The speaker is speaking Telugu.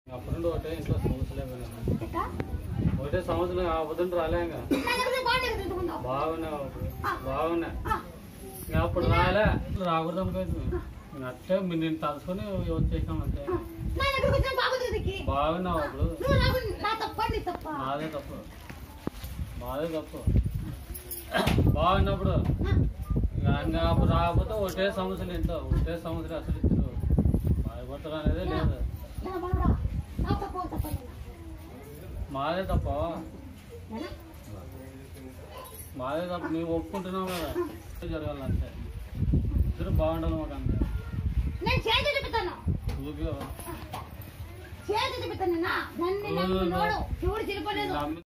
అప్పుడు నుండి ఒకటే ఇంట్లో సమస్యలే పోయినా. ఒకటే సంవత్సరం ఆ పొద్దున్న రాలేక బాగున్నా బాగున్నా ఇంకా అప్పుడు రాలే రాకూడదు అనుకోవచ్చు ఇంకా అట్టే మీరు నేను తలుసుకొని వచ్చేసాం అంతే బాగున్నావు అప్పుడు మాదే తప్పు మాదే తప్పు బాగున్నప్పుడు ఇంకా ఇంకా అప్పుడు రాకపోతే ఒకటే సమస్యలు ఇంట్లో ఒకటే సమస్యలు అసలు ఇద్దరు బాధపడతారు అనేదే లేదు మాదే తప్ప మాదే తప్ప మేము ఒప్పుకుంటున్నాం కదా జరగాలంతే ఇద్దరు బాగుండాలి మాకు అంతే నేను చేతి చూపిస్తాను ఊరికే చేతి చూపిస్తాను నన్ను నన్ను నమ్ముకున్నాడు శివుడు చిరిపోలేదు నమ్మి